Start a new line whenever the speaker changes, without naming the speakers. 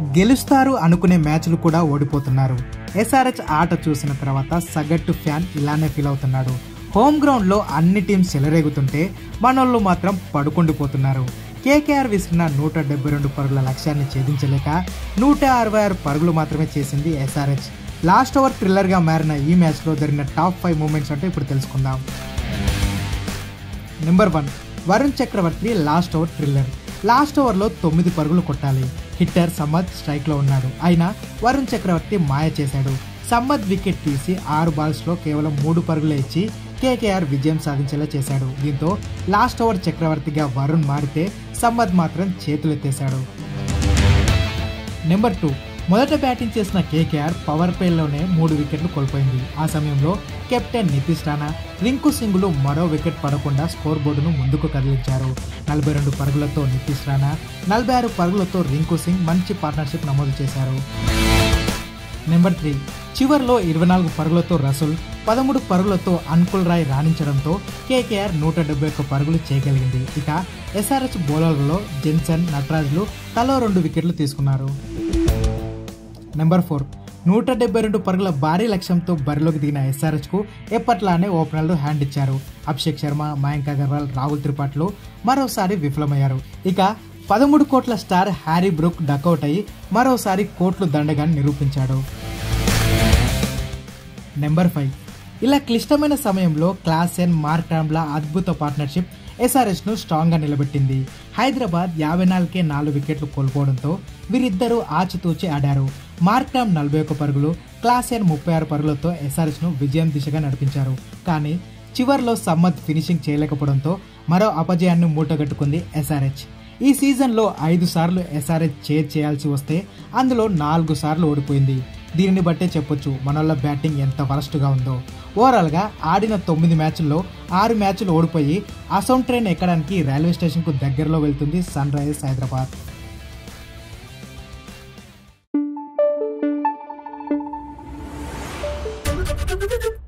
గెలుస్తారు అనుకునే మ్యాచ్లు కూడా ఓడిపోతున్నారు ఎస్ఆర్హెచ్ ఆట చూసిన తర్వాత సగటు ఫ్యాన్ ఇలానే ఫీల్ అవుతున్నాడు హోమ్ గ్రౌండ్లో అన్ని టీమ్స్ చెలరేగుతుంటే మనోళ్ళు మాత్రం పడుకుండిపోతున్నారు కేకేఆర్ విసిరిన నూట డెబ్బై రెండు పరుగుల లక్ష్యాన్ని ఛేదించలేక నూట అరవై ఆరు పరుగులు మాత్రమే చేసింది ఎస్ఆర్హెచ్ లాస్ట్ ఓవర్ థ్రిల్లర్గా మారిన ఈ మ్యాచ్లో జరిగిన టాప్ ఫైవ్ మూమెంట్స్ అంటే ఇప్పుడు తెలుసుకుందాం number one Varun Chakravarthy last over thriller last ఓవర్లో తొమ్మిది పరుగులు కొట్టాలి హిట్టర్ సమ్మద్ స్ట్రైక్లో ఉన్నాడు అయినా వరుణ్ చక్రవర్తి మాయ చేశాడు సమ్మద్ వికెట్ తీసి ఆరు బాల్స్లో కేవలం మూడు పరుగులే ఇచ్చి కేకేఆర్ విజయం సాధించేలా చేశాడు దీంతో లాస్ట్ ఓవర్ చక్రవర్తిగా వరుణ్ మారితే సమ్మద్ మాత్రం చేతులెత్తేశాడు నెంబర్ టూ మొదట బ్యాటింగ్ చేసిన కేకేఆర్ పవర్ ప్లేలోనే మూడు వికెట్లు కోల్పోయింది ఆ సమయంలో కెప్టెన్ నితీష్ రాణా రింకు సింగులు మరో వికెట్ పడకుండా స్కోర్ బోర్డును ముందుకు కదిలించారు నలభై రెండు పరుగులతో నితీష్ రాణా నలభై ఆరు పరుగులతో రింకు సింగ్ మంచి పార్ట్నర్షిప్ నమోదు చేశారు నెంబర్ త్రీ చివర్లో ఇరవై నాలుగు పరుగులతో రసూల్ పదమూడు పరుగులతో అన్కుల్ రాయ్ రాణించడంతో కేకేఆర్ నూట డెబ్బై ఒక్క పరుగులు చేయగలిగింది ఇక ఎస్ఆర్హెచ్ బౌలర్లలో జెన్సన్ నటరాజ్లు తలో రెండు వికెట్లు తీసుకున్నారు నెంబర్ ఫోర్ నూట డెబ్బై రెండు పరుగుల భారీ లక్ష్యంతో బరిలోకి దిగిన ఎస్ఆర్హెచ్కు ఎప్పట్లానే ఓపెనర్లు హ్యాండ్ ఇచ్చారు అభిషేక్ శర్మ మయాంక్ అగర్వాల్ రాహుల్ త్రిపాఠిలు మరోసారి విఫలమయ్యారు ఇక పదమూడు కోట్ల స్టార్ హ్యారీ బ్రూక్ డకౌట్ అయి మరోసారి కోట్లు దండగాన్ని నిరూపించాడు నెంబర్ ఫైవ్ ఇలా క్లిష్టమైన సమయంలో క్లాస్ ఎన్ మార్టాంబ్లా అద్భుత పార్ట్నర్షిప్ ఎస్ఆర్ఎస్ను స్ట్రాంగ్గా నిలబెట్టింది హైదరాబాద్ యాభై నాలుగే నాలుగు వికెట్లు కోల్పోవడంతో వీరిద్దరూ ఆచితూచి ఆడారు మార్క్రామ్ నలభై ఒక్క పరుగులు క్లాస్ ఎన్ ముప్పై ఆరు పరుగులతో ఎస్ఆర్ఎస్ను విజయం దిశగా నడిపించారు కానీ చివర్లో సమ్మత్ ఫినిషింగ్ చేయలేకపోవడంతో మరో అపజయాన్ని మూటగట్టుకుంది ఎస్ఆర్హెచ్ ఈ సీజన్లో ఐదు సార్లు ఎస్ఆర్హెచ్ చేర్ చేయాల్సి వస్తే అందులో నాలుగు సార్లు ఓడిపోయింది దీనిని బట్టే చెప్పొచ్చు మనోళ్ళ బ్యాటింగ్ ఎంత వరస్ట్గా ఉందో ఓవరాల్గా ఆడిన తొమ్మిది మ్యాచ్ల్లో ఆరు మ్యాచ్లు ఓడిపోయి అసౌంట్ ట్రైన్ ఎక్కడానికి రైల్వే స్టేషన్కు దగ్గరలో వెళ్తుంది సన్ రైజర్స్ హైదరాబాద్